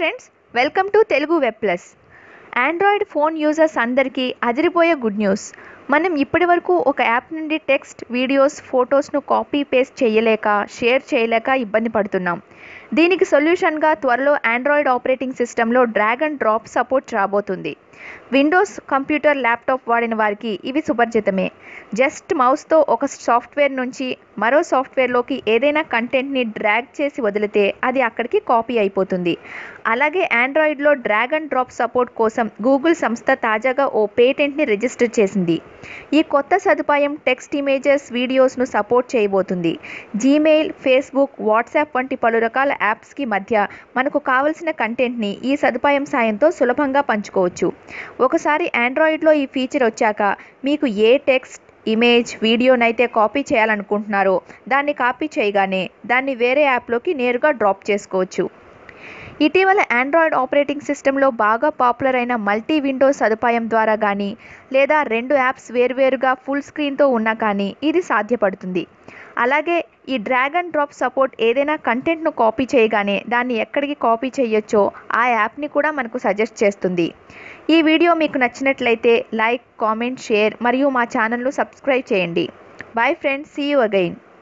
friends welcome to Telugu web plus Android phone users అందరికీ అదిరిపోయే good news మనం ఇప్పటి వరకు ఒక యాప్ నుండి టెక్స్ట్ వీడియోస్ ఫొటోస్ను కాపీ పేస్ట్ చేయలేక షేర్ చేయలేక ఇబ్బంది పడుతున్నాం దీనికి సొల్యూషన్గా త్వరలో ఆండ్రాయిడ్ ఆపరేటింగ్ సిస్టంలో డ్రాగ్ అండ్ డ్రాప్ సపోర్ట్ రాబోతుంది విండోస్ కంప్యూటర్ ల్యాప్టాప్ వాడిన వారికి ఇవి సుపరిచితమే జస్ట్ మౌస్తో ఒక సాఫ్ట్వేర్ నుంచి మరో సాఫ్ట్వేర్లోకి ఏదైనా కంటెంట్ని డ్రాగ్ చేసి వదిలితే అది అక్కడికి కాపీ అయిపోతుంది అలాగే ఆండ్రాయిడ్లో డ్రాగ్ అండ్ డ్రాప్ సపోర్ట్ కోసం గూగుల్ సంస్థ తాజాగా ఓ పేటెంట్ని రిజిస్టర్ చేసింది ఈ కొత్త సదుపాయం టెక్స్ట్ ఇమేజెస్ వీడియోస్ను సపోర్ట్ చేయబోతుంది జీమెయిల్ ఫేస్బుక్ వాట్సాప్ వంటి పలు రకాల యాప్స్కి మధ్య మనకు కావలసిన కంటెంట్ని ఈ సదుపాయం సాయంతో సులభంగా పంచుకోవచ్చు ఒకసారి ఆండ్రాయిడ్లో ఈ ఫీచర్ వచ్చాక మీకు ఏ టెక్స్ట్ ఇమేజ్ వీడియోనైతే కాపీ చేయాలనుకుంటున్నారో దాన్ని కాపీ చేయగానే దాన్ని వేరే యాప్లోకి నేరుగా డ్రాప్ చేసుకోవచ్చు ఇటీవల ఆండ్రాయిడ్ ఆపరేటింగ్ సిస్టంలో బాగా పాపులర్ అయిన మల్టీ విండో సదుపాయం ద్వారా కానీ లేదా రెండు యాప్స్ వేర్వేరుగా ఫుల్ స్క్రీన్తో ఉన్నా కానీ ఇది సాధ్యపడుతుంది అలాగే ఈ డ్రాగ్ అండ్ డ్రాప్ సపోర్ట్ ఏదైనా కంటెంట్ను కాపీ చేయగానే దాన్ని ఎక్కడికి కాపీ చేయొచ్చో ఆ యాప్ని కూడా మనకు సజెస్ట్ చేస్తుంది ఈ వీడియో మీకు నచ్చినట్లయితే లైక్ కామెంట్ షేర్ మరియు మా ఛానల్ను సబ్స్క్రైబ్ చేయండి bye friends see you again